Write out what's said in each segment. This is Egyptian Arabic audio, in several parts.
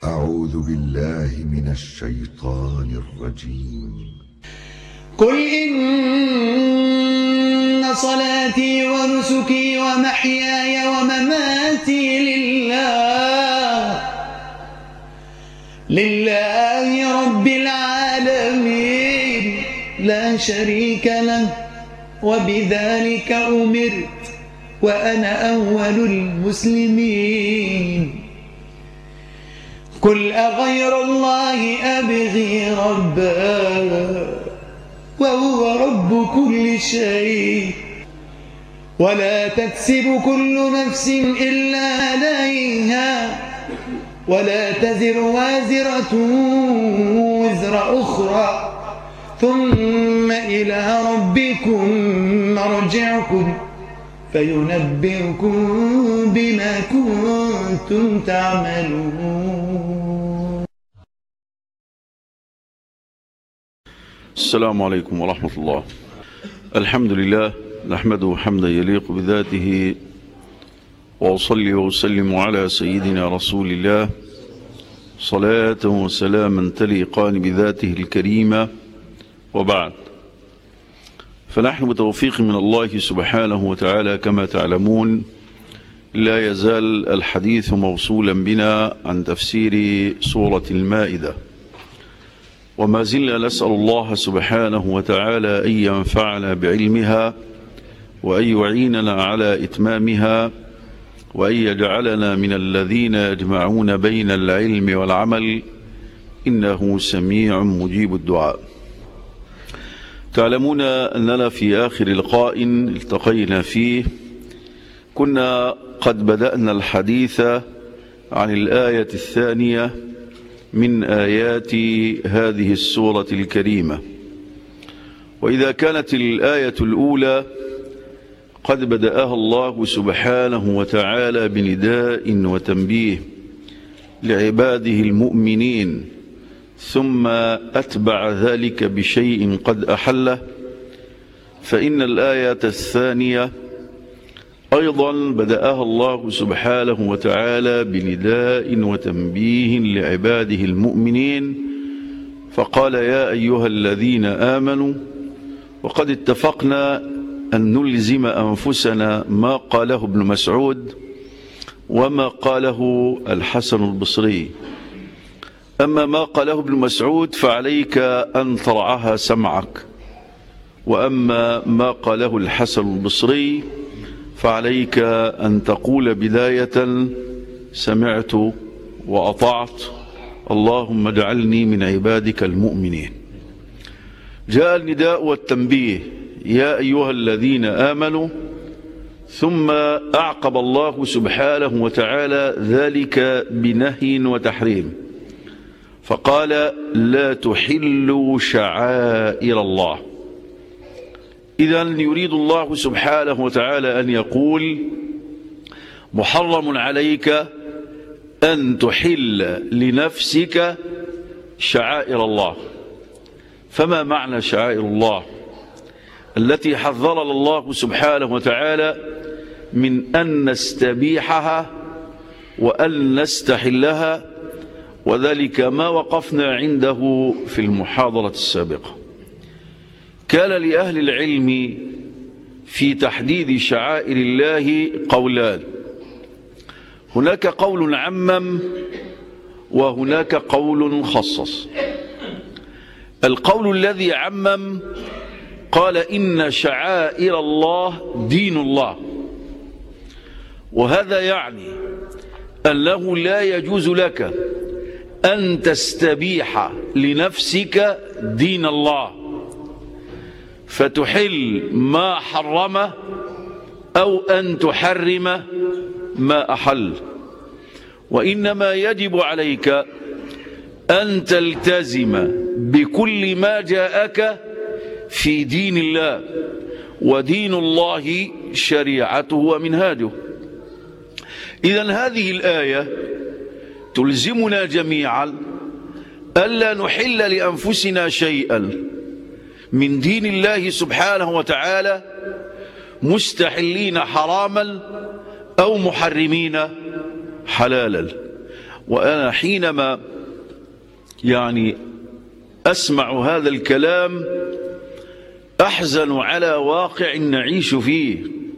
أعوذ بالله من الشيطان الرجيم قل إن صلاتي ونسكي ومحياي ومماتي لله لله رب العالمين لا شريك له وبذلك أمرت وأنا أول المسلمين قل أغير الله أبغي ربا وهو رب كل شيء ولا تكسب كل نفس إلا عليها ولا تزر وازرة وزر أخرى ثم إلى ربكم مرجعكم فينبئكم بما كنتم تعملون السلام عليكم ورحمة الله الحمد لله نحمده حمدا يليق بذاته وأصلي وأسلم على سيدنا رسول الله صلاة وسلاما تليقان بذاته الكريمة وبعد فنحن بتوفيق من الله سبحانه وتعالى كما تعلمون لا يزال الحديث موصولا بنا عن تفسير سورة المائدة وما زلنا نسأل الله سبحانه وتعالى أن ينفعنا بعلمها وأن يعيننا على إتمامها وأن يجعلنا من الذين يجمعون بين العلم والعمل إنه سميع مجيب الدعاء تعلمون أننا في آخر لقاء التقينا فيه كنا قد بدأنا الحديث عن الآية الثانية من آيات هذه السورة الكريمة وإذا كانت الآية الأولى قد بدأها الله سبحانه وتعالى بنداء وتنبيه لعباده المؤمنين ثم أتبع ذلك بشيء قد أحله فإن الآية الثانية أيضا بدأها الله سبحانه وتعالى بنداء وتنبيه لعباده المؤمنين فقال يا أيها الذين آمنوا وقد اتفقنا أن نلزم أنفسنا ما قاله ابن مسعود وما قاله الحسن البصري أما ما قاله ابن مسعود فعليك أن ترعاها سمعك وأما ما قاله الحسن البصري فعليك أن تقول بداية سمعت وأطعت اللهم اجعلني من عبادك المؤمنين جاء النداء والتنبيه يا أيها الذين آمنوا ثم أعقب الله سبحانه وتعالى ذلك بنهي وتحريم فقال لا تحلوا شعائر الله إذا يريد الله سبحانه وتعالى أن يقول محرم عليك أن تحل لنفسك شعائر الله فما معنى شعائر الله التي حذرنا الله سبحانه وتعالى من أن نستبيحها وأن نستحلها وذلك ما وقفنا عنده في المحاضرة السابقة كان لأهل العلم في تحديد شعائر الله قولان هناك قول عمم وهناك قول خصص القول الذي عمم قال إن شعائر الله دين الله وهذا يعني أنه لا يجوز لك أن تستبيح لنفسك دين الله فتحل ما حرم أو أن تحرم ما أحل وإنما يجب عليك أن تلتزم بكل ما جاءك في دين الله ودين الله شريعته ومنهاجه إذا هذه الآية تلزمنا جميعا ألا نحل لأنفسنا شيئا من دين الله سبحانه وتعالى مستحلين حراما أو محرمين حلالا وأنا حينما يعني أسمع هذا الكلام أحزن على واقع نعيش فيه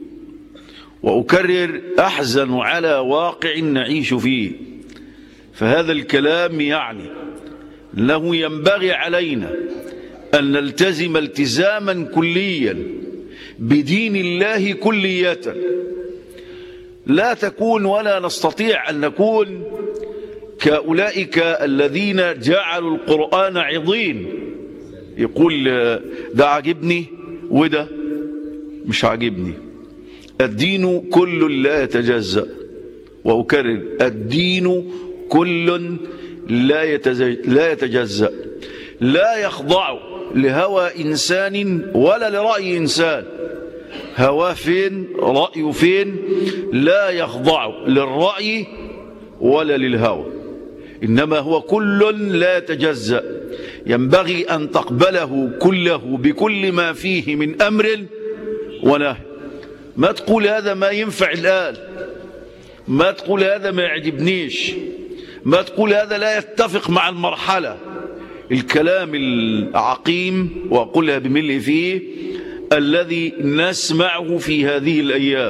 وأكرر أحزن على واقع نعيش فيه فهذا الكلام يعني أنه ينبغي علينا أن نلتزم التزاما كليا بدين الله كلية لا تكون ولا نستطيع أن نكون كأولئك الذين جعلوا القرآن عضين يقول ده عاجبني وده مش عاجبني الدين كل لا يتجزأ وأكرر الدين كل لا لا يتجزأ لا يخضع لهوى إنسان ولا لرأي إنسان هواه فين رأيه فين لا يخضع للرأي ولا للهوى إنما هو كل لا يتجزأ ينبغي أن تقبله كله بكل ما فيه من أمر ونهي ما تقول هذا ما ينفع الآن ما تقول هذا ما يعجبنيش ما تقول هذا لا يتفق مع المرحلة الكلام العقيم وأقولها بملء فيه الذي نسمعه في هذه الأيام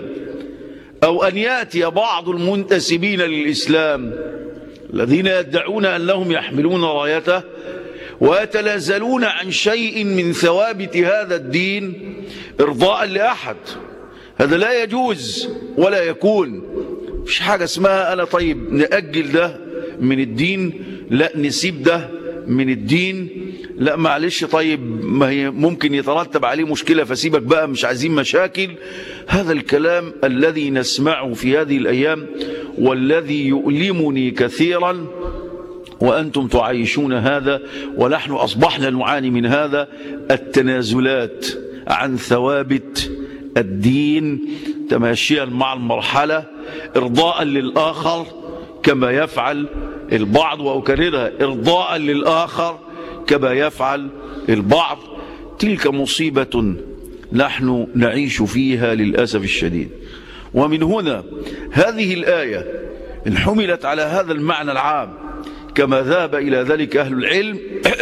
أو أن يأتي بعض المنتسبين للإسلام الذين يدعون أنهم يحملون رايته ويتنازلون عن شيء من ثوابت هذا الدين إرضاء لأحد هذا لا يجوز ولا يكون مش حاجة اسمها أنا طيب نأجل ده من الدين لا نسيب ده من الدين لا معلش طيب ما هي ممكن يترتب عليه مشكلة فسيبك بقى مش عايزين مشاكل هذا الكلام الذي نسمعه في هذه الأيام والذي يؤلمني كثيرا وأنتم تعيشون هذا ونحن أصبحنا نعاني من هذا التنازلات عن ثوابت الدين تماشيا مع المرحلة إرضاء للآخر كما يفعل البعض وأكررها إرضاء للآخر كما يفعل البعض تلك مصيبة نحن نعيش فيها للأسف الشديد ومن هنا هذه الآية إن حملت على هذا المعنى العام كما ذهب إلى ذلك أهل العلم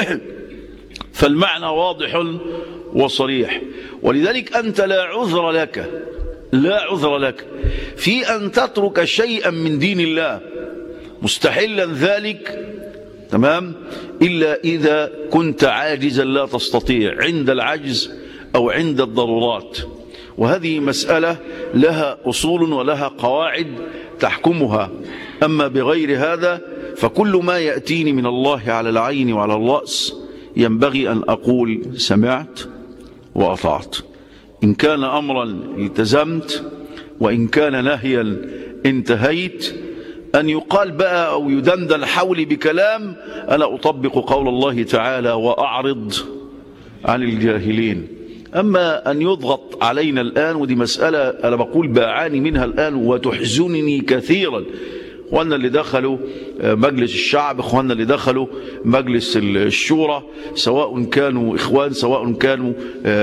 فالمعنى واضح وصريح ولذلك أنت لا عذر لك لا عذر لك في أن تترك شيئا من دين الله مستحلا ذلك تمام إلا إذا كنت عاجزا لا تستطيع عند العجز أو عند الضرورات وهذه مسألة لها أصول ولها قواعد تحكمها أما بغير هذا فكل ما يأتيني من الله على العين وعلى الرأس ينبغي أن أقول سمعت وأطعت إن كان أمرا التزمت وإن كان نهيا انتهيت أن يقال بقى أو يدندن حولي بكلام أنا أطبق قول الله تعالى وأعرض عن الجاهلين أما أن يضغط علينا الآن ودي مسألة أنا بقول بعاني منها الآن وتحزنني كثيرا اخواننا اللي دخلوا مجلس الشعب اخواننا اللي دخلوا مجلس الشورى سواء كانوا اخوان سواء كانوا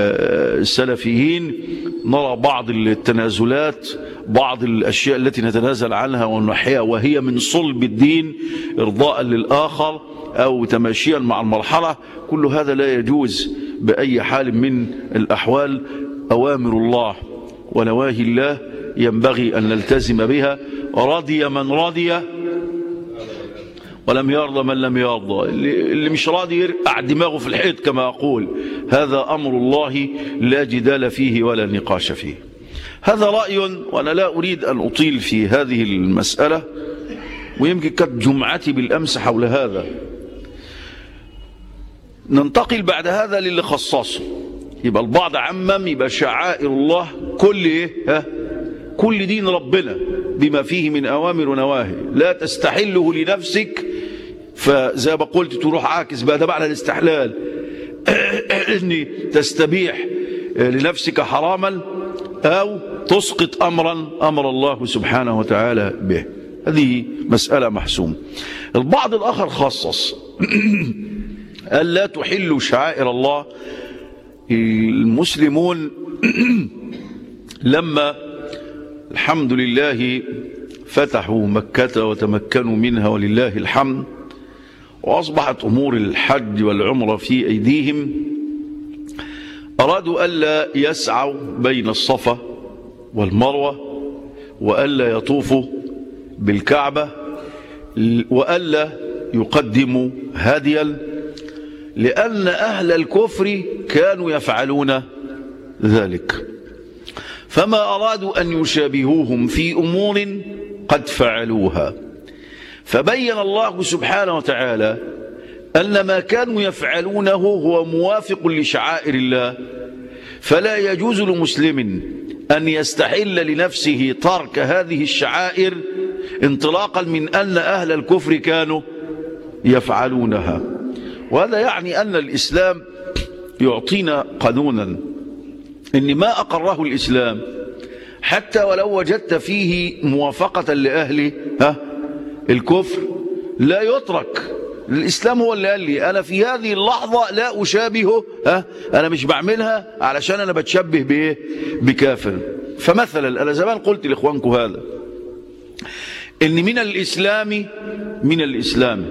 سلفيين نرى بعض التنازلات بعض الاشياء التي نتنازل عنها ونحيها وهي من صلب الدين ارضاء للاخر او تماشيا مع المرحله كل هذا لا يجوز باي حال من الاحوال اوامر الله ونواهي الله ينبغي ان نلتزم بها رضي من رضي ولم يرضى من لم يرضى اللي مش راضي يرقع دماغه في الحيط كما أقول هذا أمر الله لا جدال فيه ولا نقاش فيه هذا رأي وأنا لا أريد أن أطيل في هذه المسألة ويمكن كانت جمعتي بالأمس حول هذا ننتقل بعد هذا للي خصصه يبقى البعض عمم يبقى شعائر الله كل ايه ها كل دين ربنا بما فيه من أوامر ونواهي لا تستحله لنفسك فزي ما قلت تروح عاكس بقى ده معنى الاستحلال اني تستبيح لنفسك حراما أو تسقط أمرا أمر الله سبحانه وتعالى به هذه مسألة محسومة البعض الآخر خصص ألا تحلوا شعائر الله المسلمون لما الحمد لله فتحوا مكة وتمكنوا منها ولله الحمد وأصبحت أمور الحج والعمرة في أيديهم أرادوا ألا يسعوا بين الصفا والمروة وألا يطوفوا بالكعبة وألا يقدموا هديا لأن أهل الكفر كانوا يفعلون ذلك فما أرادوا أن يشابهوهم في أمور قد فعلوها فبين الله سبحانه وتعالى أن ما كانوا يفعلونه هو موافق لشعائر الله فلا يجوز لمسلم أن يستحل لنفسه ترك هذه الشعائر انطلاقا من أن أهل الكفر كانوا يفعلونها وهذا يعني أن الإسلام يعطينا قانونا إن ما أقره الإسلام حتى ولو وجدت فيه موافقة لأهل ها الكفر لا يترك الإسلام هو اللي قال لي أنا في هذه اللحظة لا أشابهه ها أنا مش بعملها علشان أنا بتشبه بإيه بكافر فمثلا أنا زمان قلت لإخوانكم هذا إن من الإسلام من الإسلام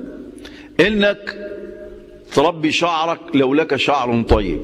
إنك تربي شعرك لو لك شعر طيب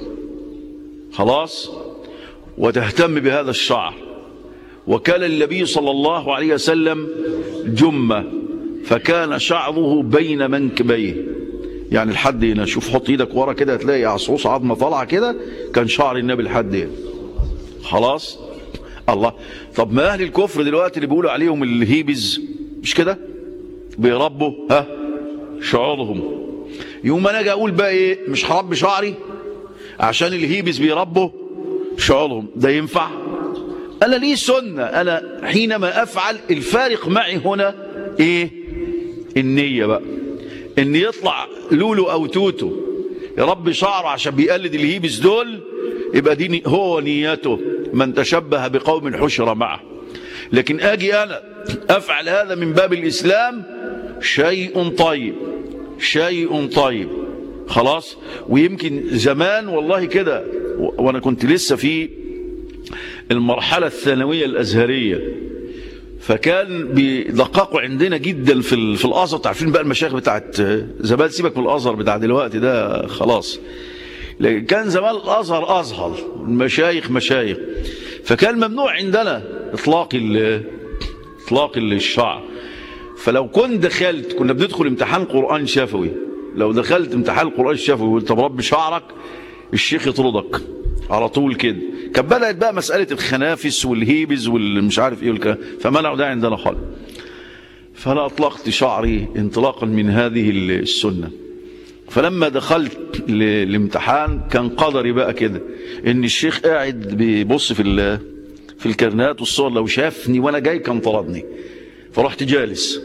خلاص وتهتم بهذا الشعر وكان النبي صلى الله عليه وسلم جمة فكان شعره بين منكبيه يعني الحد هنا شوف حط ايدك ورا كده هتلاقي عصعوص عظمه طالعه كده كان شعر النبي الحد هنا خلاص الله طب ما اهل الكفر دلوقتي اللي بيقولوا عليهم الهيبز مش كده بيربوا ها شعورهم يوم انا اجي اقول بقى ايه مش هربي شعري عشان الهيبز بيربوا شعورهم ده ينفع انا ليه سنه انا حينما افعل الفارق معي هنا ايه النيه بقى ان يطلع لولو او توتو يربي شعره عشان بيقلد الهيبز دول يبقى دي هو نيته من تشبه بقوم حشر معه لكن اجي انا افعل هذا من باب الاسلام شيء طيب شيء طيب خلاص ويمكن زمان والله كده وانا كنت لسه في المرحلة الثانوية الأزهرية فكان بيدققوا عندنا جدا في في الازهر عارفين بقى المشايخ بتاعت زمان سيبك من الازهر بتاع دلوقتي ده خلاص لكن كان زمان الازهر ازهر المشايخ مشايخ فكان ممنوع عندنا اطلاق اطلاق الشعر فلو كنت دخلت كنا بندخل امتحان قران شفوي لو دخلت امتحان القران الشفوي وانت مربي شعرك الشيخ يطردك على طول كده كان بدات بقى مساله الخنافس والهيبز والمش عارف ايه والكلام فمنعوا ده عندنا خالص فانا اطلقت شعري انطلاقا من هذه السنه فلما دخلت الامتحان كان قدري بقى كده ان الشيخ قاعد بيبص في في الكرنات والصور لو شافني وانا جاي كان طردني فرحت جالس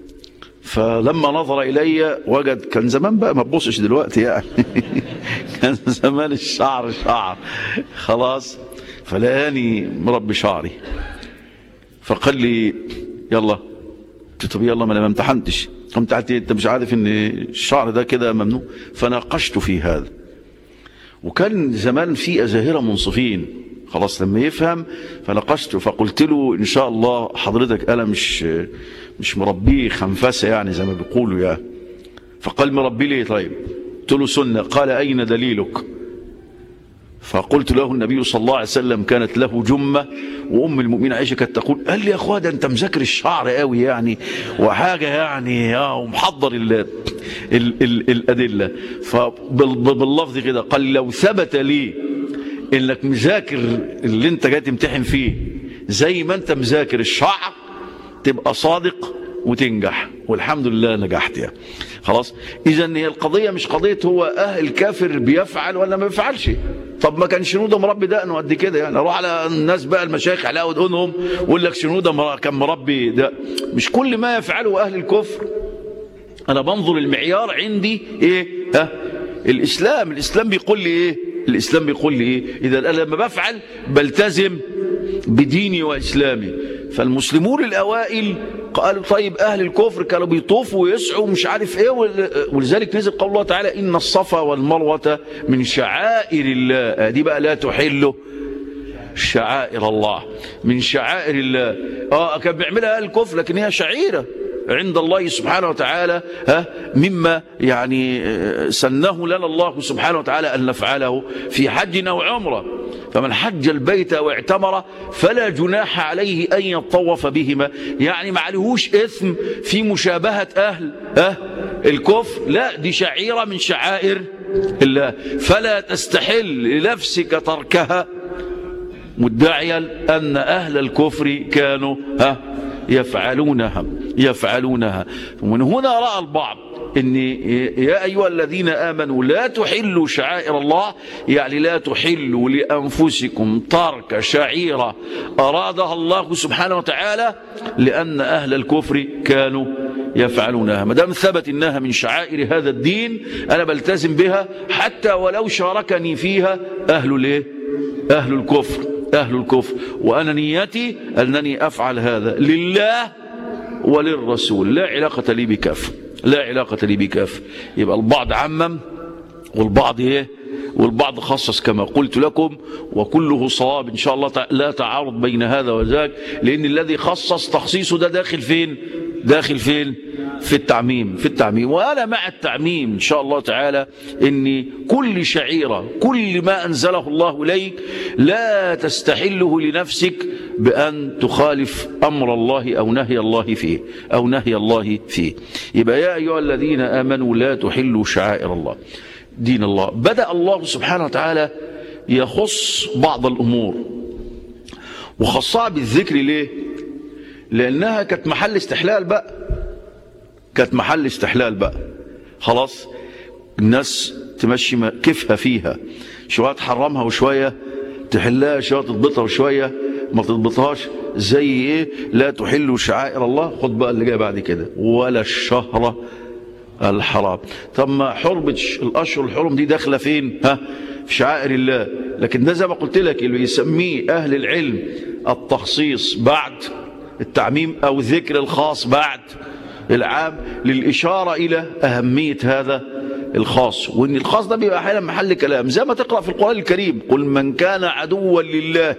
فلما نظر الي وجد كان زمان بقى ما تبصش دلوقتي يعني كان زمان الشعر شعر خلاص فلقاني مربي شعري فقال لي يلا قلت طب يلا ما انا ما امتحنتش قمت قعدت انت مش عارف ان الشعر ده كده ممنوع فناقشته في هذا وكان زمان في ازاهره منصفين خلاص لما يفهم فناقشته فقلت له ان شاء الله حضرتك انا مش مش مربيه خنفسه يعني زي ما بيقولوا يعني فقال مربي ليه طيب قلت له سنه قال اين دليلك فقلت له النبي صلى الله عليه وسلم كانت له جمة وأم المؤمنين عائشة كانت تقول قال لي يا أخوة ده أنت مذاكر الشعر قوي يعني وحاجة يعني اه ومحضر ال ال ال الأدلة فباللفظ كده قال لو ثبت لي إنك مذاكر اللي أنت جاي تمتحن فيه زي ما أنت مذاكر الشعر تبقى صادق وتنجح والحمد لله نجحت يعني خلاص اذا هي القضيه مش قضيه هو اهل الكافر بيفعل ولا ما بيفعلش طب ما كان شنوده مربي دقنه قد كده يعني اروح على الناس بقى المشايخ على دقنهم ويقول لك شنوده كان مربي ده مش كل ما يفعله اهل الكفر انا بنظر المعيار عندي ايه ها الاسلام الاسلام بيقول لي ايه الاسلام بيقول لي ايه اذا انا لما بفعل بلتزم بديني واسلامي فالمسلمون الاوائل قالوا طيب اهل الكفر كانوا بيطوفوا ويسعوا ومش عارف ايه ولذلك نزل قول الله تعالى ان الصفا والمروه من شعائر الله دي بقى لا تحل شعائر الله من شعائر الله اه كان بيعملها اهل الكفر لكن هي شعيره عند الله سبحانه وتعالى ها مما يعني آه، سنه لنا الله سبحانه وتعالى ان نفعله في حج او عمره فمن حج البيت واعتمر فلا جناح عليه ان يطوف بهما يعني ما عليهوش اثم في مشابهه اهل ها الكفر لا دي شعيره من شعائر الله فلا تستحل لنفسك تركها مدعيا أن أهل الكفر كانوا ها يفعلونها يفعلونها ومن هنا رأى البعض ان يا ايها الذين امنوا لا تحلوا شعائر الله يعني لا تحلوا لانفسكم ترك شعيره ارادها الله سبحانه وتعالى لان اهل الكفر كانوا يفعلونها ما دام ثبت انها من شعائر هذا الدين انا بلتزم بها حتى ولو شاركني فيها اهل الايه اهل الكفر اهل الكفر وانا نيتي انني افعل هذا لله وللرسول لا علاقه لي بكاف لا علاقه لي بكاف يبقى البعض عمم والبعض ايه والبعض خصص كما قلت لكم وكله صواب ان شاء الله تع- لا تعارض بين هذا وذاك لان الذي خصص تخصيصه ده داخل فين داخل فين في التعميم في التعميم وانا مع التعميم ان شاء الله تعالى ان كل شعيره كل ما انزله الله اليك لا تستحله لنفسك بان تخالف امر الله او نهي الله فيه او نهي الله فيه يبقى يا ايها الذين امنوا لا تحلوا شعائر الله دين الله بدأ الله سبحانه وتعالى يخص بعض الأمور وخصها بالذكر ليه لأنها كانت محل استحلال بقى كانت محل استحلال بقى خلاص الناس تمشي م- كيفها فيها شوية تحرمها وشوية تحلها شوية تضبطها وشوية ما تضبطهاش زي ايه لا تحلوا شعائر الله خد بقى اللي جاي بعد كده ولا الشهر الحرام طب ما حرمة ش- الأشهر الحرم دي داخلة فين ها في شعائر الله لكن ده زي ما قلت لك اللي يسميه أهل العلم التخصيص بعد التعميم أو ذكر الخاص بعد العام للإشارة إلى أهمية هذا الخاص وإن الخاص ده بيبقى أحيانا محل كلام زي ما تقرأ في القرآن الكريم قل من كان عدوا لله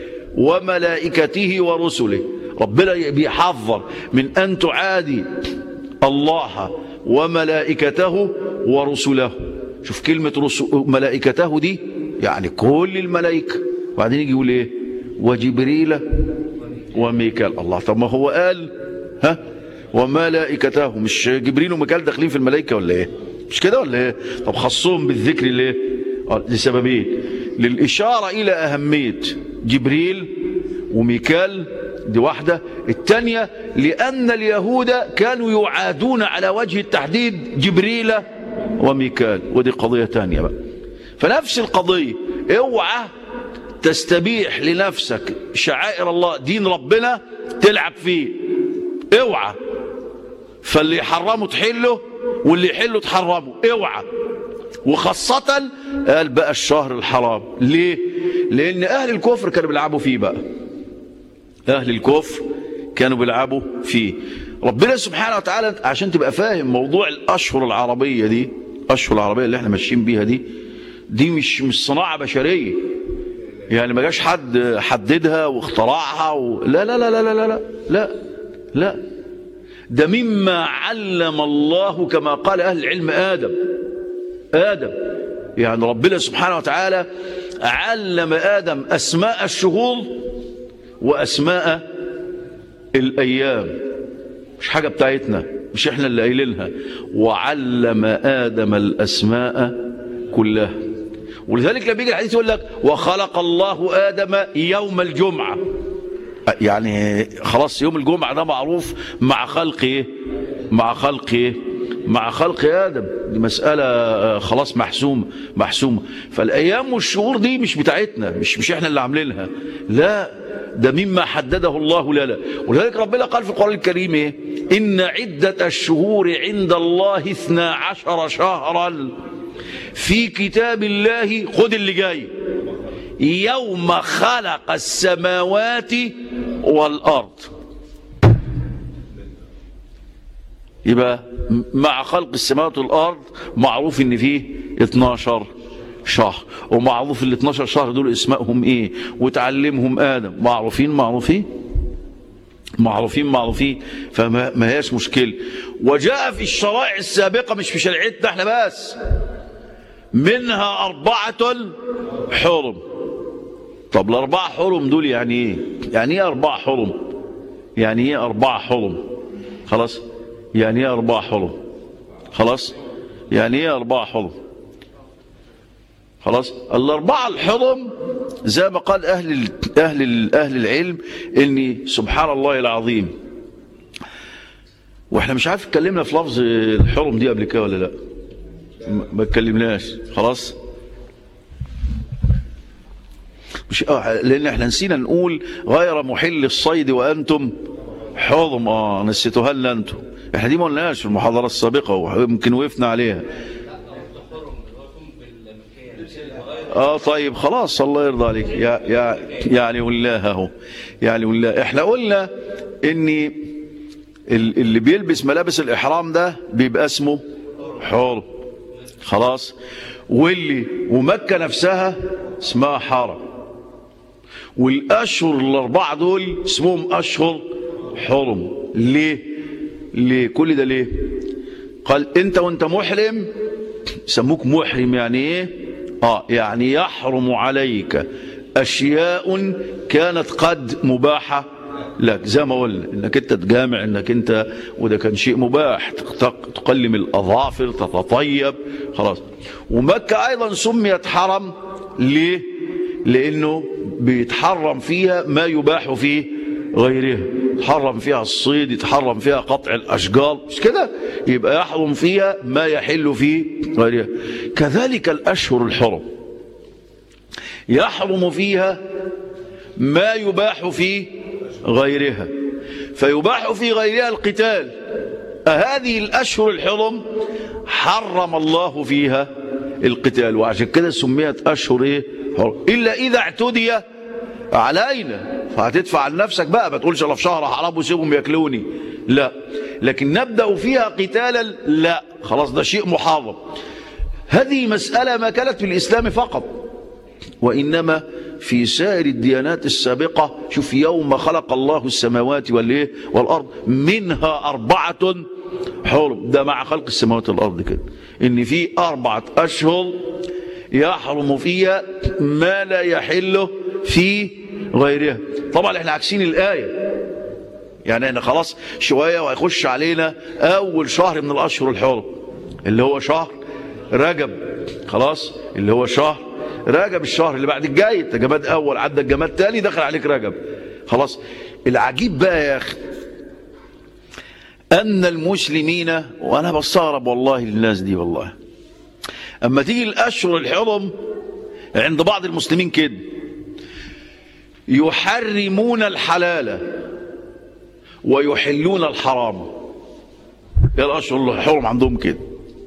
وملائكته ورسله ربنا بيحذر من أن تعادي الله وملائكته ورسله شوف كلمة رسو ملائكته دي يعني كل الملائكة وبعدين يجي يقول ايه وجبريل وميكال الله طب ما هو قال ها وملائكته مش جبريل وميكال داخلين في الملائكة ولا ايه مش كده ولا ايه طب خصهم بالذكر ليه آه، لسببين للإشارة إلى أهمية جبريل وميكال دي واحدة الثانية لأن اليهود كانوا يعادون على وجه التحديد جبريل وميكال ودي قضية ثانية بقى فنفس القضية اوعى تستبيح لنفسك شعائر الله دين ربنا تلعب فيه اوعى فاللي يحرمه تحله واللي يحله تحرمه اوعى وخاصة قال بقى الشهر الحرام ليه لان اهل الكفر كانوا بيلعبوا فيه بقى أهل الكفر كانوا بيلعبوا فيه ربنا سبحانه وتعالى عشان تبقى فاهم موضوع الأشهر العربية دي الأشهر العربية اللي احنا ماشيين بيها دي دي مش مش صناعة بشرية يعني ما جاش حد حددها واخترعها و... لا, لا لا لا لا لا لا لا لا ده مما علم الله كما قال أهل العلم آدم آدم يعني ربنا سبحانه وتعالى علم آدم أسماء الشهور وأسماء الأيام مش حاجة بتاعتنا مش احنا اللي قايلينها وعلم آدم الأسماء كلها ولذلك لما يجي الحديث يقول لك وخلق الله آدم يوم الجمعة يعني خلاص يوم الجمعة ده معروف مع خلق ايه مع خلق ايه مع خلق آدم دي مسألة آه، خلاص محسومة محسومة فالأيام والشهور دي مش بتاعتنا مش مش احنا اللي عاملينها لا ده مما حدده الله لنا ولذلك ربنا قال في القرآن الكريم ايه إن عدة الشهور عند الله اثنا عشر شهرا في كتاب الله خد اللي جاي يوم خلق السماوات والأرض يبقى مع خلق السماوات والأرض معروف ان فيه 12 شهر ومعروف ال 12 شهر دول اسمائهم ايه وتعلمهم ادم معروفين معروفين معروفين معروفين فما ما هياش مشكله وجاء في الشرائع السابقه مش في شريعتنا احنا بس منها اربعه حرم طب الاربعه حرم دول يعني ايه يعني ايه اربعه حرم يعني ايه اربعه حرم خلاص يعني ايه اربعه حرم خلاص يعني ايه اربعه حرم خلاص الاربعه الحرم زي ما قال اهل ال اهل ال اهل العلم ان سبحان الله العظيم واحنا مش عارف اتكلمنا في لفظ الحرم دي قبل كده ولا لا ما- ما اتكلمناش خلاص مش آه، لان احنا نسينا نقول غير محل الصيد وانتم حرم اه نسيتوها لنا انتم احنا دي ما قلناش في المحاضره السابقه ويمكن وقفنا عليها اه طيب خلاص الله يرضى عليك يا يا يعني والله اهو يعني والله احنا قلنا ان ال- اللي بيلبس ملابس الاحرام ده بيبقى اسمه حر خلاص واللي ومكه نفسها اسمها حرم والاشهر الاربعه دول اسمهم اشهر حرم ليه ليه كل ده ليه قال انت وانت محرم سموك محرم يعني ايه اه يعني يحرم عليك اشياء كانت قد مباحه لك زي ما قلنا انك انت تجامع انك انت وده كان شيء مباح تق- تقلم الاظافر تتطيب خلاص ومكه ايضا سميت حرم ليه لانه بيتحرم فيها ما يباح في غيرها يتحرم فيها الصيد يتحرم فيها قطع الاشجار مش كده يبقى يحرم فيها ما يحل في غيرها كذلك الاشهر الحرم يحرم فيها ما يباح في غيرها فيباح في غيرها القتال هذه الأشهر الحرم حرم الله فيها القتال وعشان كده سميت أشهر إيه حرم إلا إذا اعتدي علينا فهتدفع عن نفسك بقى ما تقولش انا في شهر حرام وسيبهم ياكلوني لا لكن نبدا فيها قتالا لا خلاص ده شيء محرم هذه مساله ما كانت في الاسلام فقط وإنما في سائر الديانات السابقة شوف يوم خلق الله السماوات والإيه والأرض منها أربعة حرم ده مع خلق السماوات والأرض كده إن في أربعة أشهر يحرم فيها ما لا يحل في غيرها طبعا احنا عكسين الآية يعني احنا خلاص شوية وهيخش علينا أول شهر من الأشهر الحرم اللي هو شهر رجب خلاص اللي هو شهر رجب الشهر اللي بعد الجاي انت جماد اول عدى الجماد تاني دخل عليك رجب خلاص العجيب بقى يا اخي ان المسلمين وانا بستغرب والله للناس دي والله اما تيجي الاشهر الحرم عند بعض المسلمين كده يحرمون الحلال ويحلون الحرام يا الاشهر الحرم عندهم كده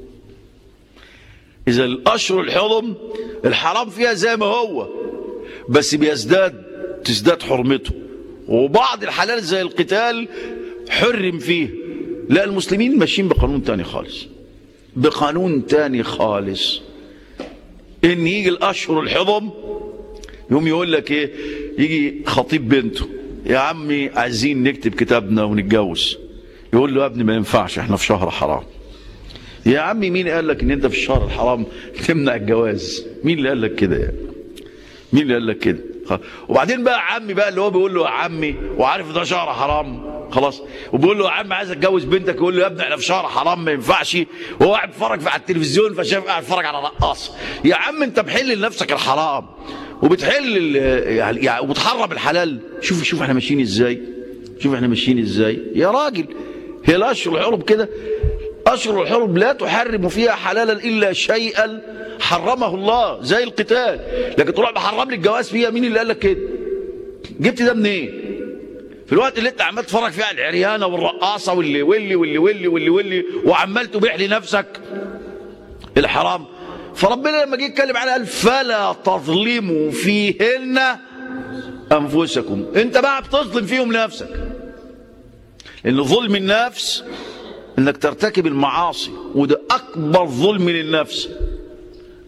إذا الأشهر الحرم الحرام فيها زي ما هو بس بيزداد تزداد حرمته وبعض الحلال زي القتال حرم فيه لا المسلمين ماشيين بقانون تاني خالص بقانون تاني خالص إن يجي الأشهر الحرم يوم يقول لك إيه يجي خطيب بنته يا عمي عايزين نكتب كتابنا ونتجوز يقول له يا ابني ما ينفعش احنا في شهر حرام يا عمي مين قال لك ان انت في الشهر الحرام تمنع الجواز مين اللي قال لك كده يعني مين اللي قال لك كده خلاص. وبعدين بقى عمي بقى اللي هو بيقول له يا عمي وعارف ده شهر حرام خلاص وبيقول له يا عم عايز اتجوز بنتك يقول له يا ابني احنا في شهر حرام ما ينفعش وهو قاعد بيتفرج في على التلفزيون فشاف قاعد بيتفرج على رقاصه يا عم انت محل لنفسك الحرام وبتحل ال- يعني يعني وبتحرم الحلال شوف شوف احنا ماشيين ازاي شوف احنا ماشيين ازاي يا راجل هي الاشهر الحرم كده أشهر الحرم لا تحرم فيها حلالا إلا شيئا حرمه الله زي القتال لكن تروح محرم لي الجواز فيها مين اللي قال لك كده جبت ده منين في الوقت اللي انت عمال تتفرج فيه على العريانه والرقاصه واللي واللي واللي واللي واللي واللي وعمال تبيح لنفسك الحرام فربنا لما جه يتكلم عنها قال فلا تظلموا فيهن انفسكم انت بقى بتظلم فيهم نفسك لان ظلم النفس انك ترتكب المعاصي وده اكبر ظلم للنفس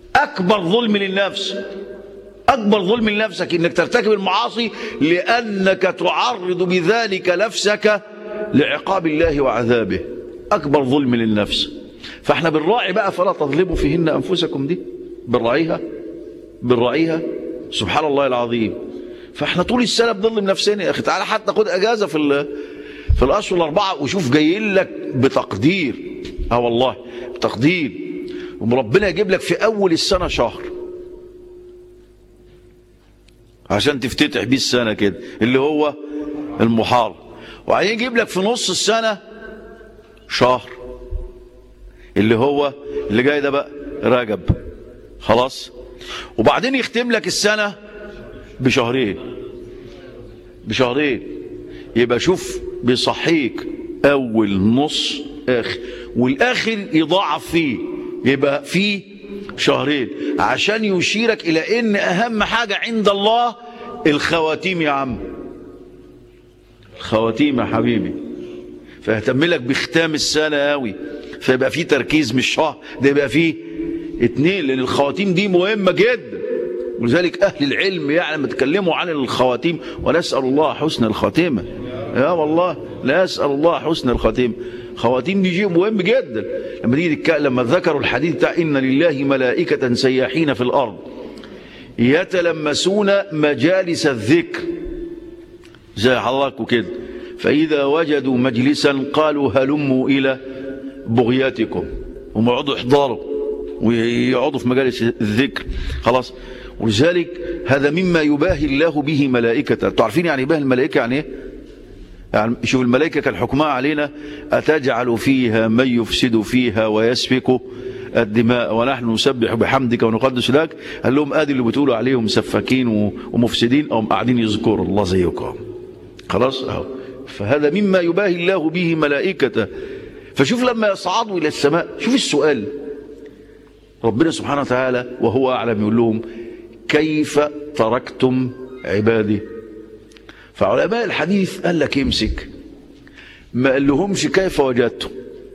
أكبر ظلم للنفس أكبر ظلم لنفسك إنك ترتكب المعاصي لأنك تعرض بذلك نفسك لعقاب الله وعذابه أكبر ظلم للنفس فاحنا بنراعي بقى فلا تظلموا فيهن أنفسكم دي بنراعيها بنراعيها سبحان الله العظيم فاحنا طول السنة بنظلم نفسنا يا أخي تعالى حتى خد أجازة في ال- في الأشهر الأربعة وشوف جايين لك بتقدير اه والله بتقدير وربنا يجيب لك في أول السنة شهر عشان تفتتح بيه السنة كده اللي هو المحارم وبعدين يجيب لك في نص السنة شهر اللي هو اللي جاي ده بقى رجب خلاص وبعدين يختم لك السنة بشهرين بشهرين يبقى شوف بيصحيك أول نص آخر والآخر يضاعف فيه يبقى فيه شهرين عشان يشيرك إلى إن أهم حاجة عند الله الخواتيم يا عم الخواتيم يا حبيبي فيهتم لك بختام السنة قوي فيبقى فيه تركيز مش شهر ده يبقى فيه اتنين لأن الخواتيم دي مهمة جدا ولذلك أهل العلم يعني يتكلموا عن الخواتيم ونسأل الله حسن الخاتمة يا والله لا أسأل الله حسن الخاتمة خواتيم دي شيء مهم جدا لما تيجي تتك- لما ذكروا الحديث بتاع إن لله ملائكة سياحين في الأرض يتلمسون مجالس الذكر زي حضراتكم كده فإذا وجدوا مجلسا قالوا هلموا إلى بغياتكم هم يقعدوا يحضروا ويقعدوا في مجالس الذكر خلاص ولذلك هذا مما يباهي الله به ملائكته انتوا عارفين يعني يباهي الملائكة يعني ايه يعني شوف الملائكة كان حكمها علينا أتجعل فيها من يفسد فيها ويسفك الدماء ونحن نسبح بحمدك ونقدس لك قال لهم ادي اللي بتقولوا عليهم سفاكين و- ومفسدين هم قاعدين يذكروا الله زيكم خلاص اهو فهذا مما يباهي الله به ملائكته فشوف لما يصعدوا الى السماء شوف السؤال ربنا سبحانه وتعالى وهو اعلم يقول لهم كيف تركتم عبادي فعلماء الحديث قال لك امسك ما قال لهمش كيف وجدتم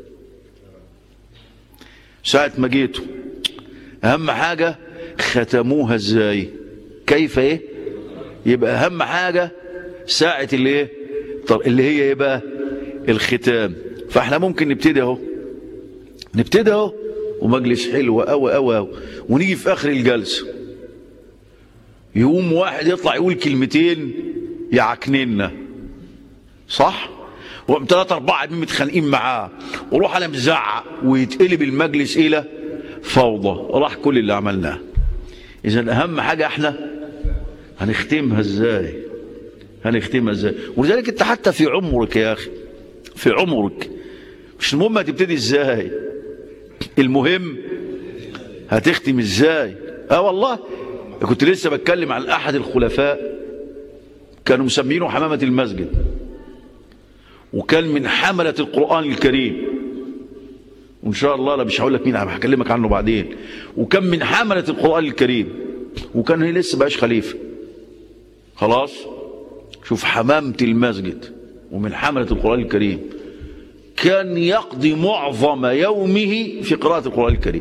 ساعة ما جيتوا اهم حاجة ختموها ازاي كيف ايه يبقى اهم حاجة ساعة اللي ايه طب اللي هي ايه بقى الختام فاحنا ممكن نبتدي اهو نبتدي اهو ومجلس حلو قوي قوي قوي ونيجي في اخر الجلسه يقوم واحد يطلع يقول كلمتين يعكننا صح وقام ثلاثة أربعة قاعدين متخانقين معاه وروح أنا مزعق ويتقلب المجلس إلى فوضى راح كل اللي عملناه إذا أهم حاجة إحنا هنختمها إزاي هنختمها إزاي ولذلك أنت حتى في عمرك يا أخي في عمرك مش المهم هتبتدي إزاي المهم هتختم إزاي آه والله كنت لسه بتكلم عن أحد الخلفاء كانوا مسمينه حمامة المسجد وكان من حملة القرآن الكريم وإن شاء الله لا مش هقول لك مين هكلمك عنه بعدين وكان من حملة القرآن الكريم وكان هي لسه بقاش خليفة خلاص شوف حمامة المسجد ومن حملة القرآن الكريم كان يقضي معظم يومه في قراءة القرآن الكريم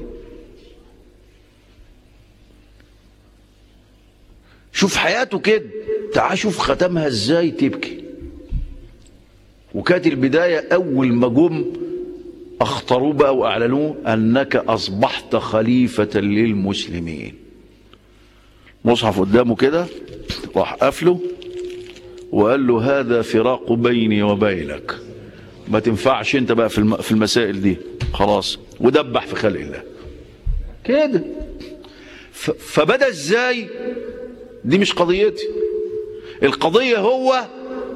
شوف حياته كده تعال شوف ختمها ازاي تبكي وكانت البداية أول ما جم أخطروه بقى وأعلنوه أنك أصبحت خليفة للمسلمين مصحف قدامه كده راح قفله وقال له هذا فراق بيني وبينك ما تنفعش انت بقى في الم- في المسائل دي خلاص ودبح في خلق الله كده ف- فبدا ازاي دي مش قضيتي القضية هو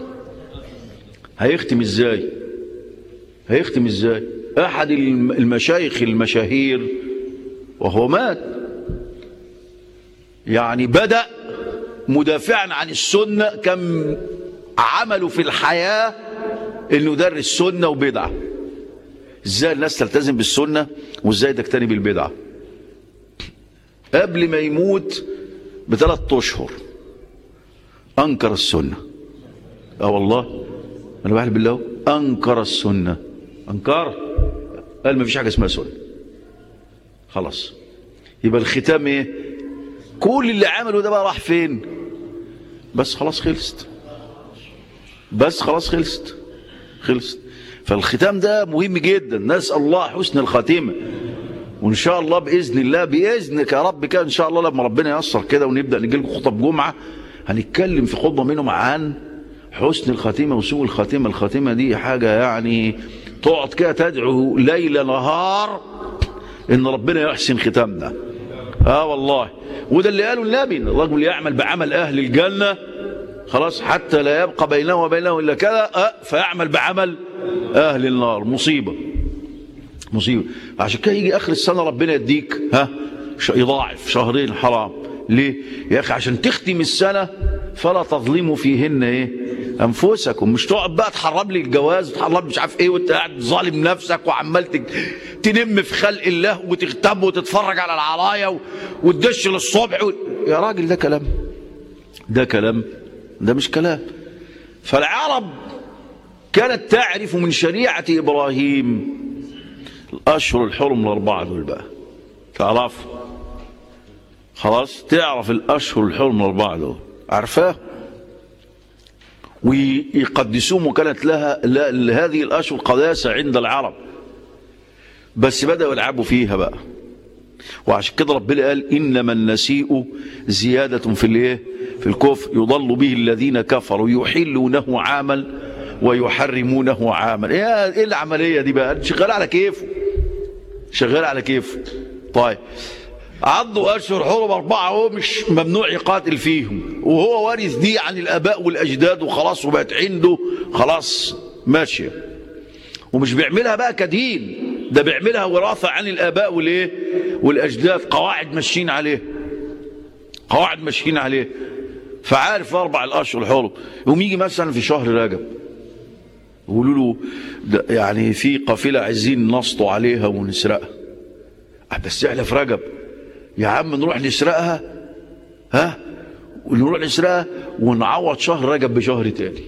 هيختم ازاي هيختم ازاي احد الم- المشايخ المشاهير وهو مات يعني بدأ مدافعا عن السنة كم عمله في الحياة انه يدرس سنة وبدعة ازاي الناس تلتزم بالسنة وازاي تجتنب البدعة قبل ما يموت بثلاث اشهر انكر السنة اه والله انا بحلف بالله انكر السنة انكر قال ما فيش حاجة اسمها سنة خلاص يبقى الختام ايه كل اللي عمله ده بقى راح فين بس خلاص خلصت بس خلاص خلصت خلصت فالختام ده مهم جدا نسأل الله حسن الخاتمة وإن شاء الله بإذن الله بإذنك يا رب كده إن شاء الله لما ربنا ييسر كده ونبدأ نجي لكم خطب جمعة هنتكلم في خطبة منهم عن حسن الخاتمة وسوء الخاتمة الخاتمة دي حاجة يعني تقعد كده تدعو ليل نهار إن ربنا يحسن ختامنا اه والله وده اللي قاله النبي إن الرجل يعمل بعمل أهل الجنة خلاص حتى لا يبقى بينه وبينه إلا كذا أه فيعمل بعمل أهل النار مصيبة مصيبة عشان كده يجي آخر السنة ربنا يديك ها ش- يضاعف شهرين حرام ليه يا أخي عشان تختم السنة فلا تظلموا فيهن إيه أنفسكم مش تقعد بقى تحرم لي الجواز وتحرم مش عارف إيه وأنت قاعد ظالم نفسك وعمال تك- تنم في خلق الله وتغتاب وتتفرج على العرايا و- وتدش للصبح و... يا راجل ده كلام ده كلام ده مش كلام فالعرب كانت تعرف من شريعة إبراهيم الأشهر الحرم الأربعة دول بقى تعرف خلاص تعرف الأشهر الحرم الأربعة دول عارفاه ويقدسوهم وكانت لها لا- لهذه الأشهر قداسة عند العرب بس بدأوا يلعبوا فيها بقى وعشان كده ربنا قال إنما النسيء زيادة في الايه في الكفر يضل به الذين كفروا يحلونه عاما ويحرمونه عاما ايه ايه العملية دي بقى شغال على كيفه شغال على كيفه طيب عضوا أشهر حرم أربعة هو مش ممنوع يقاتل فيهم وهو وارث دي عن الآباء والأجداد وخلاص وبقت عنده خلاص ماشية ومش بيعملها بقى كدين ده بيعملها وراثة عن الآباء والإيه والأجداد قواعد ماشيين عليه قواعد ماشيين عليه فعارف أربع الأشهر الحرم يقوم يجي مثلا في شهر رجب يقولوا له ده يعني في قافلة عايزين نسطوا عليها ونسرقها آه بس احنا في رجب يا عم نروح نسرقها ها ونروح نسرقها ونعوض شهر رجب بشهر تاني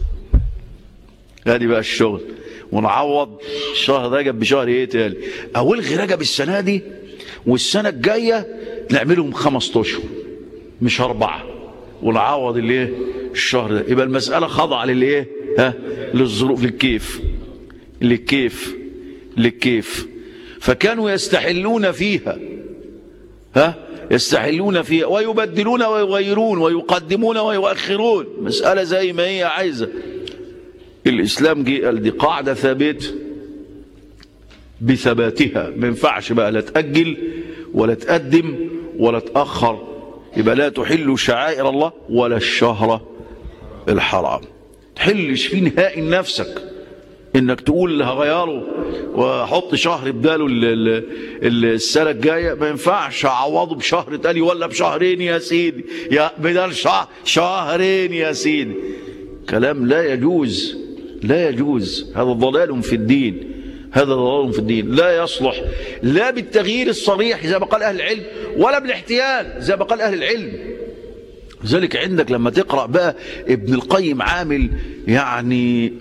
ادي بقى الشغل ونعوض شهر رجب بشهر ايه تاني او الغي رجب السنه دي والسنه الجايه نعملهم خمس اشهر مش اربعه ونعوض الايه الشهر ده يبقى المساله خاضعه للايه ها للظروف للكيف للكيف للكيف فكانوا يستحلون فيها ها يستحلون فيها ويبدلون ويغيرون ويقدمون ويؤخرون مسألة زي ما هي عايزة الإسلام جه قال دي قاعدة ثابتة بثباتها ما ينفعش بقى لا تأجل ولا تقدم ولا تأخر يبقى لا تحل شعائر الله ولا الشهر الحرام تحلش فيه نهائي نفسك انك تقول اللي هغيره واحط شهر بداله ال- ال- ال- السنه الجايه ما ينفعش اعوضه بشهر تاني ولا بشهرين يا سيدي يا بدل شهر شهرين يا سيدي كلام لا يجوز لا يجوز هذا ضلال في الدين هذا ضلال في الدين لا يصلح لا بالتغيير الصريح زي ما قال اهل العلم ولا بالاحتيال زي ما قال اهل العلم لذلك عندك لما تقرا بقى ابن القيم عامل يعني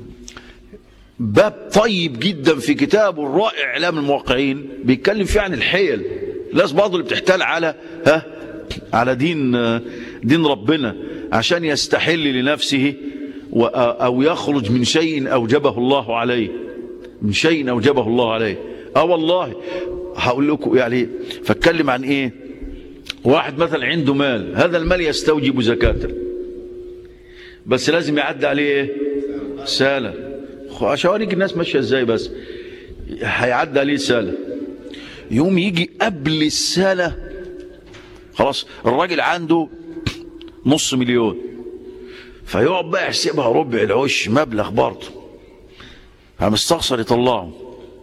باب طيب جدا في كتابه الرائع اعلام الموقعين بيتكلم فيه عن الحيل الناس برضه اللي بتحتال على ها على دين دين ربنا عشان يستحل لنفسه و- او يخرج من شيء اوجبه الله عليه من شيء اوجبه الله عليه اه والله هقول لكم يعني فاتكلم عن ايه واحد مثلا عنده مال هذا المال يستوجب زكاة بس لازم يعدي عليه ايه سالة عشان اوريك الناس ماشيه ازاي بس هيعدي عليه سالة يوم يجي قبل السالة خلاص الراجل عنده نص مليون فيقعد بقى يحسبها ربع العش مبلغ برضه فمستخسر يطلعه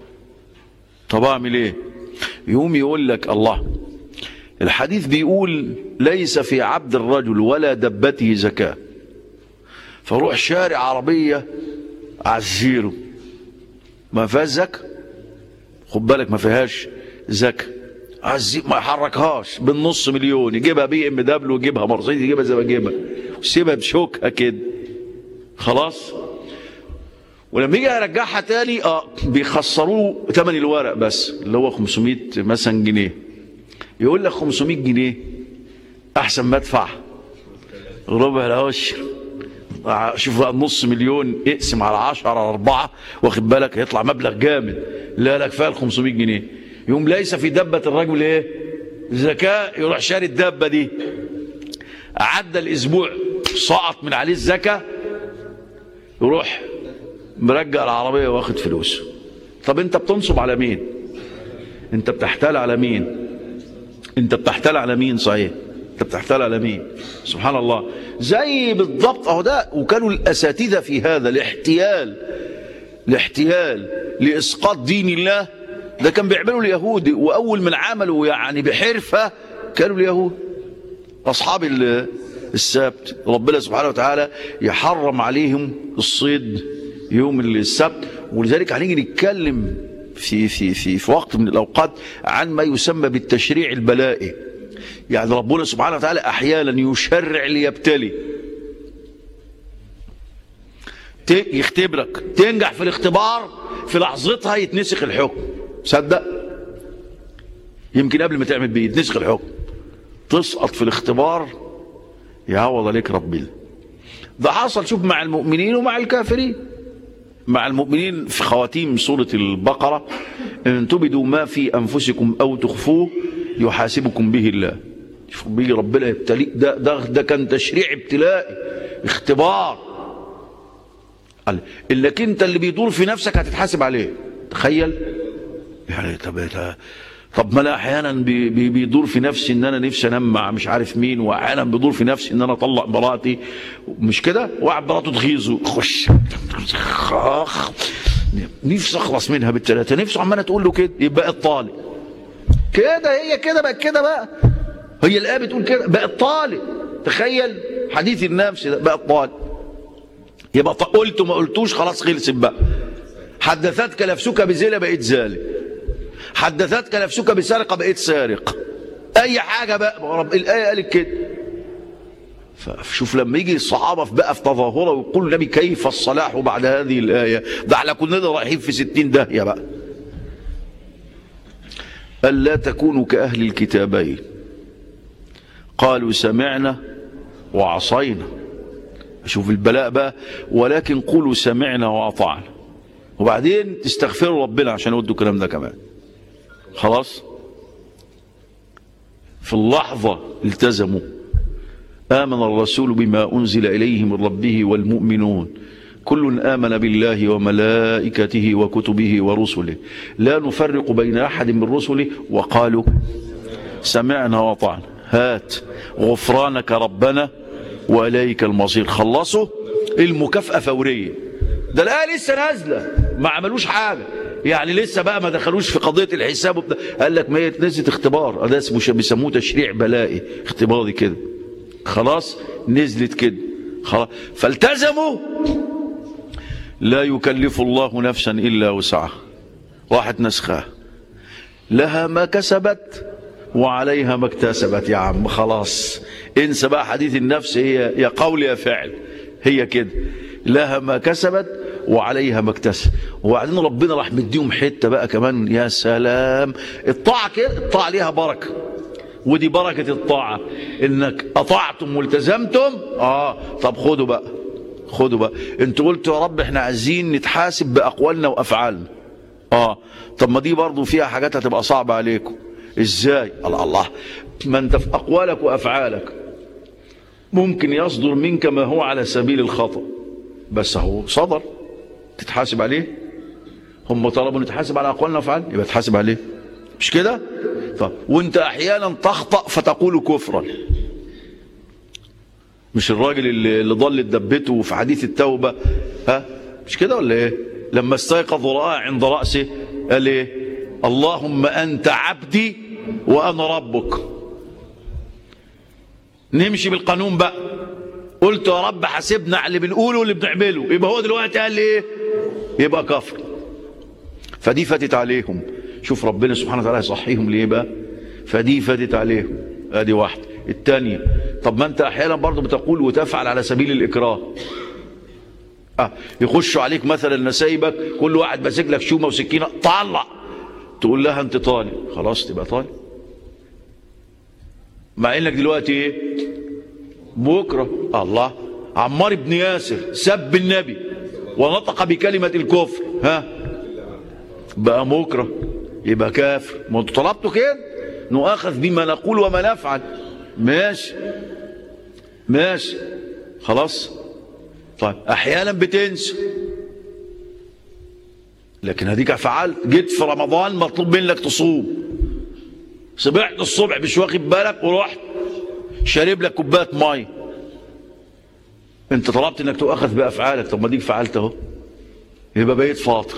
طب اعمل ايه يقوم يقول لك الله الحديث بيقول ليس في عبد الرجل ولا دبته زكاه فروح شارع عربيه على الزيرو ما فيهاش زكاه خد بالك ما فيهاش زكاه على الزيرو ما يحركهاش بالنص مليون يجيبها بي ام دبليو يجيبها مرسيدس يجيبها زي ما يجيبها ويسيبها بشوكها كده خلاص ولما يجي يرجعها تاني اه بيخسروه ثمن الورق بس اللي هو 500 مثلا جنيه يقول لك 500 جنيه احسن ما ادفع ربع العشر شوف بقى النص مليون اقسم على 10 على 4 واخد بالك هيطلع مبلغ جامد لا لا كفايه ال 500 جنيه يوم ليس في دبه الرجل ايه زكاه يروح شاري الدبه دي عدى الاسبوع سقط من عليه الزكاه يروح مرجع العربيه واخد فلوسه طب انت بتنصب على مين انت بتحتال على مين انت بتحتال على مين صحيح انت بتحتال على مين سبحان الله زي بالضبط اهو ده وكانوا الاساتذه في هذا الاحتيال الاحتيال لاسقاط دين الله ده كان بيعملوا اليهود واول من عملوا يعني بحرفه كانوا اليهود اصحاب ال- السبت ربنا سبحانه وتعالى يحرم عليهم الصيد يوم السبت ولذلك هنيجي نتكلم في في في في وقت من الاوقات عن ما يسمى بالتشريع البلائي يعني ربنا سبحانه وتعالى احيانا يشرع ليبتلي ت- يختبرك تنجح في الاختبار في لحظتها يتنسخ الحكم صدق يمكن قبل ما تعمل بيه يتنسخ الحكم تسقط في الاختبار يعوض عليك ربنا ده حصل شوف مع المؤمنين ومع الكافرين مع المؤمنين في خواتيم سورة البقرة إن تبدوا ما في أنفسكم أو تخفوه يحاسبكم به الله شوف بيجي ربنا يبتليك ده, ده, ده كان تشريع ابتلائي اختبار قال انك انت اللي بيدور في نفسك هتتحاسب عليه تخيل يعني طب ده- طب ما انا احيانا بي- بي- بيدور في نفسي ان انا نفسي انام مع مش عارف مين واحيانا بيدور في نفسي ان انا اطلق مراتي مش كده واحد مراته تغيظه خش خاخ نفسي اخلص منها بالثلاثه نفسه عماله تقول له كده يبقى الطالق كده هي كده بقت كده بقى هي الايه بتقول كده بقت طالق تخيل حديث النفس ده بقت طالق يبقى ط- قلت وما قلتوش خلاص خلصت بقى حدثتك نفسك بزنا بقيت زالي حدثتك نفسك بسرقه بقيت سارق اي حاجه بقى رب الايه قالت كده فشوف لما يجي الصحابه في بقى في تظاهره ويقول النبي كيف الصلاح بعد هذه الايه ده احنا كنا رايحين في ستين داهيه بقى الا تكونوا كاهل الكتابين قالوا سمعنا وعصينا شوف البلاء بقى ولكن قولوا سمعنا واطعنا وبعدين تستغفروا ربنا عشان يودوا الكلام ده كمان خلاص في اللحظة التزموا آمن الرسول بما أنزل إليه من ربه والمؤمنون كل آمن بالله وملائكته وكتبه ورسله لا نفرق بين أحد من رسله وقالوا سمعنا وطعنا هات غفرانك ربنا وإليك المصير خلصوا المكافأة فورية ده الآية لسه نازلة ما عملوش حاجة يعني لسه بقى ما دخلوش في قضية الحساب وبدا. قال لك ما هي نزلت اختبار ده اسمه بيسموه تشريع بلائي اختباري كده خلاص نزلت كده خلاص فالتزموا لا يكلف الله نفسا إلا وسعها راحت نسخها لها ما كسبت وعليها ما اكتسبت يا عم خلاص انسى بقى حديث النفس هي يا قول يا فعل هي كده لها ما كسبت وعليها ما اكتسب وبعدين ربنا راح مديهم حته بقى كمان يا سلام الطاعه كده الطاعه ليها بركه ودي بركه الطاعه انك اطعتم والتزمتم اه طب خدوا بقى خدوا بقى انتوا قلتوا يا رب احنا عايزين نتحاسب باقوالنا وافعالنا اه طب ما دي برضو فيها حاجات هتبقى صعبه عليكم ازاي الله الله ما انت في اقوالك وافعالك ممكن يصدر منك ما هو على سبيل الخطا بس هو صدر تتحاسب عليه هم طلبوا نتحاسب على اقوالنا وافعالنا يبقى تحاسب عليه مش كده طب وانت احيانا تخطا فتقول كفرا مش الراجل اللي, اللي ضل دبته في حديث التوبه ها مش كده ولا ايه لما استيقظ ورأى عند رأسه قال ايه اللهم انت عبدي وانا ربك نمشي بالقانون بقى قلت يا رب حاسبنا على اللي بنقوله واللي بنعمله يبقى هو دلوقتي قال لي ايه يبقى كفر فدي فاتت عليهم شوف ربنا سبحانه وتعالى يصحيهم ليه بقى فدي فاتت عليهم ادي واحده الثانيه طب ما انت احيانا برضه بتقول وتفعل على سبيل الاكراه آه يخشوا عليك مثلا نسايبك كل واحد ماسك لك شومه وسكينه طلع تقول لها انت طالق خلاص تبقى طالق مع انك دلوقتي ايه بكره الله عمار بن ياسر سب النبي ونطق بكلمة الكفر ها بقى مكره يبقى كافر ما انتوا طلبتوا كده نؤاخذ بما نقول وما نفعل ماشي ماشي خلاص طيب احيانا بتنسى لكن هديك فعلت جيت في رمضان مطلوب منك تصوم صبحت الصبح مش واخد بالك ورحت شارب لك كوبايه ميه انت طلبت انك تؤاخذ بافعالك طب ما ديك فعلت اهو يبقى بقيت فاطر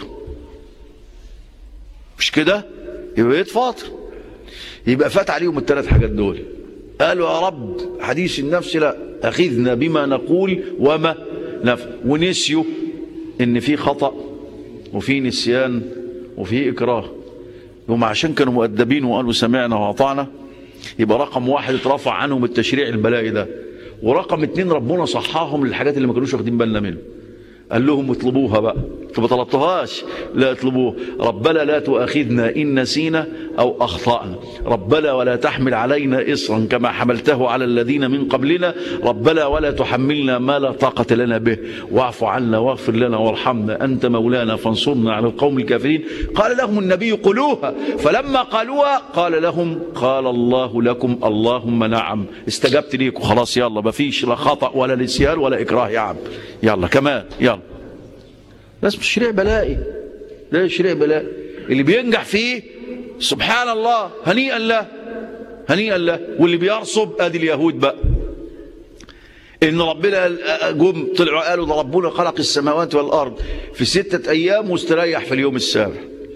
مش كده يبقى بقيت فاطر يبقى فات عليهم الثلاث حاجات دول قالوا يا رب حديث النفس لا اخذنا بما نقول وما نفعل ونسيوا ان في خطأ وفي نسيان وفي اكراه هم عشان كانوا مؤدبين وقالوا سمعنا واطعنا يبقى رقم واحد اترفع عنهم التشريع البلائي ده ورقم اتنين ربنا صحاهم للحاجات اللي ما كانوش واخدين بالنا منها قال لهم اطلبوها بقى انتوا ما طلبتوهاش لا اطلبوها ربنا لا تؤاخذنا ان نسينا او اخطانا ربنا ولا تحمل علينا اصرا كما حملته على الذين من قبلنا ربنا ولا تحملنا ما لا طاقه لنا به واعف عنا واغفر لنا وارحمنا انت مولانا فانصرنا على القوم الكافرين قال لهم النبي قلوها فلما قالوها قال لهم قال الله لكم اللهم نعم استجبت ليك وخلاص يلا ما فيش لا خطا ولا نسيان ولا اكراه يا عم يلا كمان يلا ده اسمه تشريع بلائي ده تشريع بلائي اللي بينجح فيه سبحان الله هنيئا له هنيئا له واللي بيرصب ادي اليهود بقى ان ربنا جم طلعوا قالوا ده ربنا خلق السماوات والارض في ستة ايام واستريح في اليوم السابع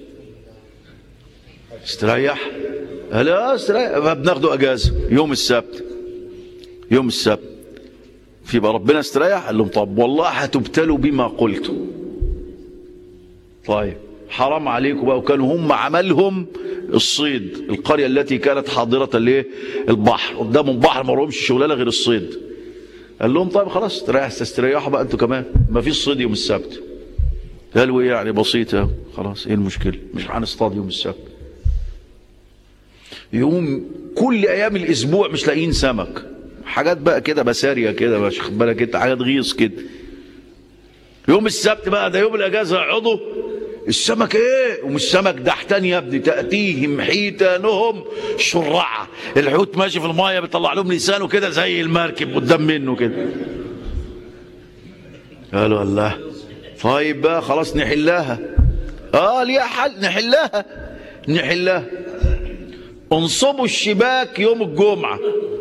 استريح لا استريح بناخده اجازه يوم السبت يوم السبت في بقى ربنا استريح قال لهم طب والله هتبتلوا بما قلتم طيب حرام عليكم بقى وكانوا هم عملهم الصيد القرية التي كانت حاضرة الايه البحر قدامهم بحر ما لهمش شغلانه غير الصيد قال لهم طيب خلاص استريح تستريحوا بقى انتوا كمان ما فيش صيد يوم السبت قالوا ايه يعني بسيطة خلاص ايه المشكلة مش هنصطاد يوم السبت يوم كل ايام الاسبوع مش لاقيين سمك حاجات بقى كده بسارية كده مش خد بالك انت حاجات غيظ كده يوم السبت بقى ده يوم الاجازه يقعدوا السمك ايه ومش سمك دحتان يا ابني تاتيهم حيتانهم شرعه الحوت ماشي في المايه بيطلع لهم لسانه كده زي المركب قدام منه كده قالوا الله طيب بقى خلاص نحلها اه ليها حل نحلها نحلها انصبوا الشباك يوم الجمعه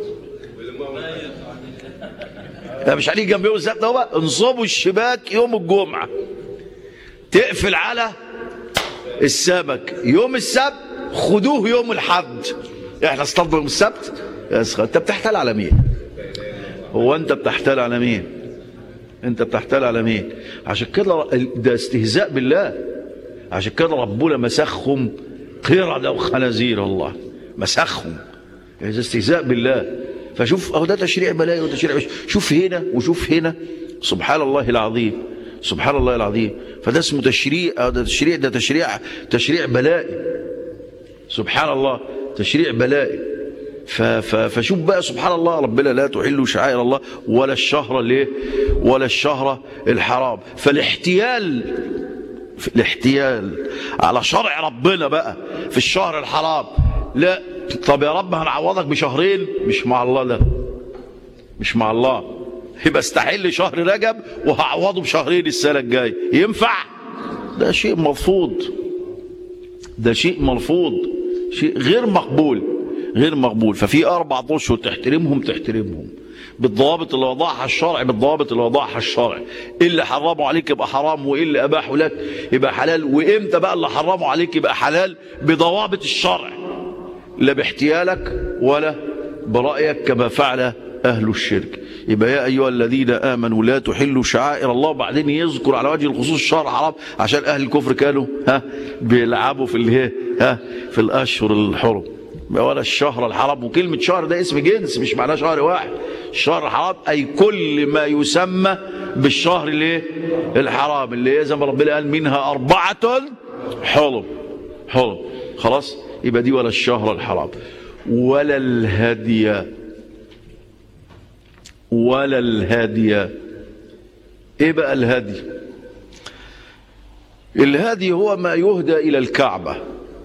ده مش عليه جنب يوم السبت اهو بقى انصبوا الشباك يوم الجمعه تقفل على السمك يوم السبت خدوه يوم الحد احنا اصطادنا يوم السبت يا سخ... انت بتحتال على مين هو انت بتحتال على مين انت بتحتال على مين عشان كده ده استهزاء بالله عشان كده ربنا مسخهم قردة وخنازير والله مسخهم هذا استهزاء بالله فشوف اهو ده تشريع بلاء وتشريع شوف هنا وشوف هنا سبحان الله العظيم سبحان الله العظيم فده اسمه تشريع ده تشريع ده تشريع تشريع بلائي سبحان الله تشريع بلائي فشوف بقى سبحان الله ربنا لا تحل شعائر الله ولا الشهر ليه ولا الشهر الحرام فالاحتيال في الاحتيال على شرع ربنا بقى في الشهر الحرام لا طب يا رب هنعوضك بشهرين مش مع الله ده مش مع الله يبقى استحل شهر رجب وهعوضه بشهرين السنه الجايه ينفع ده شيء مرفوض ده شيء مرفوض شيء غير مقبول غير مقبول ففي اربع اشهر تحترمهم تحترمهم بالضوابط اللي وضعها الشرع بالضوابط اللي وضعها الشرع اللي حرموا عليك يبقى حرام واللي اباحوا لك يبقى حلال وامتى بقى اللي حرموا عليك يبقى حلال بضوابط الشرع لا باحتيالك ولا برايك كما فعل أهل الشرك يبقى يا أيها الذين آمنوا لا تحلوا شعائر الله وبعدين يذكر على وجه الخصوص الشهر الحرام عشان أهل الكفر كانوا ها بيلعبوا في الايه ها في الأشهر الحرم ولا الشهر الحرام وكلمة شهر ده اسم جنس مش معناه شهر واحد الشهر الحرام أي كل ما يسمى بالشهر الايه الحرام اللي زي ما ربنا قال منها أربعة حرم حرم خلاص يبقى دي ولا الشهر الحرام ولا الهدي ولا الهدي ايه بقى الهدي الهدي هو ما يهدى الى الكعبه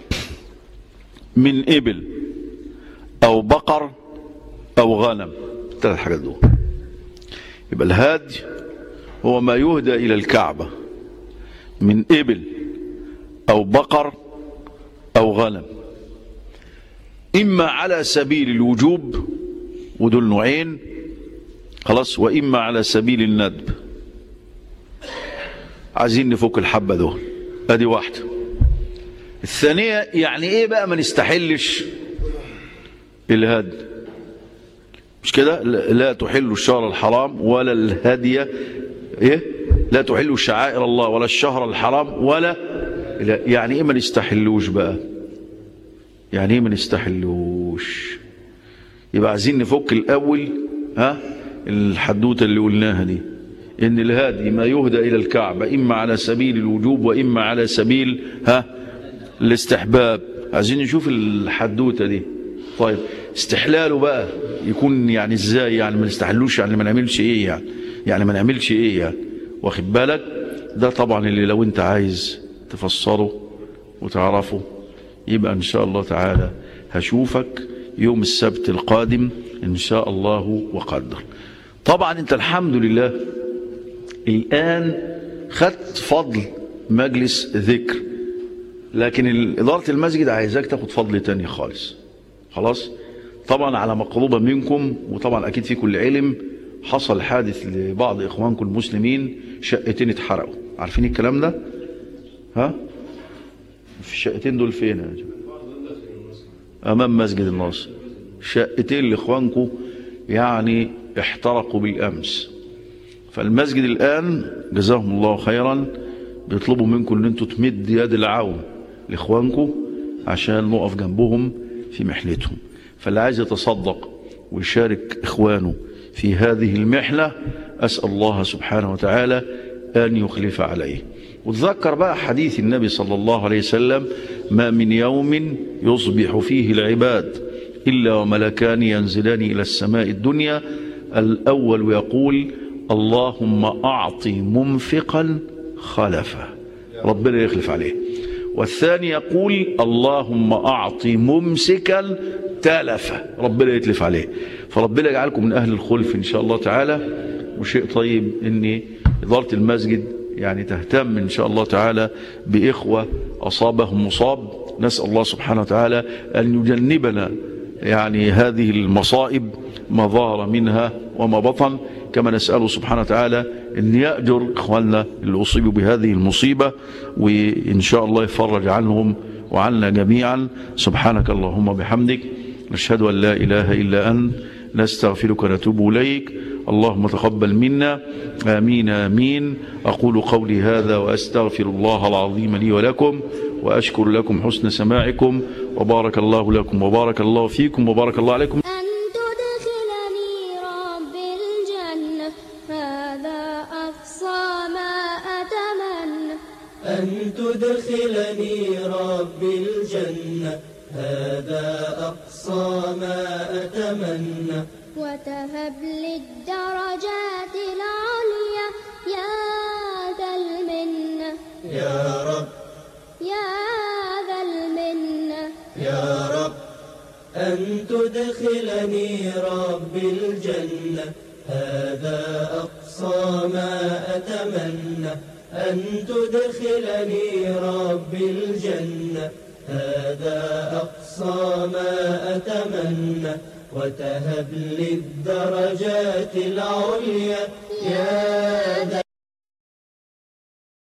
من ابل او بقر او غنم ثلاث حاجات دول يبقى الهادي هو ما يهدى الى الكعبه من ابل او بقر او غنم اما على سبيل الوجوب ودول نوعين خلاص واما على سبيل الندب عايزين نفك الحبه دول ادي واحده الثانيه يعني ايه بقى ما نستحلش الهدي مش كده لا لا تحل الشهر الحرام ولا الهدي ايه لا تحل شعائر الله ولا الشهر الحرام ولا لا يعني ايه ما نستحلوش بقى يعني ايه ما نستحلوش يبقى عايزين نفك الاول ها الحدوته اللي قلناها دي ان الهادي ما يهدى الى الكعبه اما على سبيل الوجوب واما على سبيل ها الاستحباب عايزين نشوف الحدوته دي طيب استحلاله بقى يكون يعني ازاي يعني ما نستحلوش يعني ما نعملش ايه يعني يعني ما نعملش ايه يعني واخد بالك ده طبعا اللي لو انت عايز تفسره وتعرفه يبقى ان شاء الله تعالى هشوفك يوم السبت القادم ان شاء الله وقدر طبعا انت الحمد لله الان خدت فضل مجلس ذكر لكن إدارة المسجد عايزاك تاخد فضل تاني خالص خلاص طبعا على مقربة منكم وطبعا أكيد في كل علم حصل حادث لبعض إخوانكم المسلمين شقتين اتحرقوا عارفين الكلام ده ها في الشقتين دول فين يا جماعة أمام مسجد الناصر شقتين لإخوانكم يعني احترقوا بالأمس فالمسجد الآن جزاهم الله خيرا بيطلبوا منكم ان انتوا تمد يد العون لاخوانكم عشان نقف جنبهم في محنتهم فاللي عايز يتصدق ويشارك اخوانه في هذه المحنه اسال الله سبحانه وتعالى ان يخلف عليه وتذكر بقى حديث النبي صلى الله عليه وسلم ما من يوم يصبح فيه العباد الا وملكان ينزلان الى السماء الدنيا الاول يقول اللهم اعط منفقا خلفه ربنا يخلف عليه والثاني يقول اللهم أعط ممسكا تلفه ربنا يتلف عليه فربنا يجعلكم من أهل الخلف إن شاء الله تعالى وشيء طيب أن إدارة المسجد يعني تهتم إن شاء الله تعالى بإخوة أصابهم مصاب نسأل الله سبحانه وتعالى أن يجنبنا يعني هذه المصائب ما ظهر منها وما بطن كما نسأله سبحانه وتعالى أن يأجر إخواننا اللي أصيبوا بهذه المصيبة وإن شاء الله يفرج عنهم وعنا جميعا سبحانك اللهم بحمدك نشهد أن لا إله إلا أنت نستغفرك ونتوب إليك اللهم تقبل منا آمين آمين أقول قولي هذا وأستغفر الله العظيم لي ولكم وأشكر لكم حسن سماعكم وبارك الله لكم وبارك الله فيكم وبارك الله عليكم أن تدخلني رب الجنة هذا أقصى ما أتمنى أن تدخلني رب الجنة هذا أقصى ما أتمنى وتهب لي الدرجات العليا يا ذا المنة يا رب يا ذا المنة يا رب أن تدخلني رب الجنة هذا أقصى ما أتمنى أن تدخلني رب الجنة هذا أقصى ما أتمنى وتهب لي الدرجات العليا يا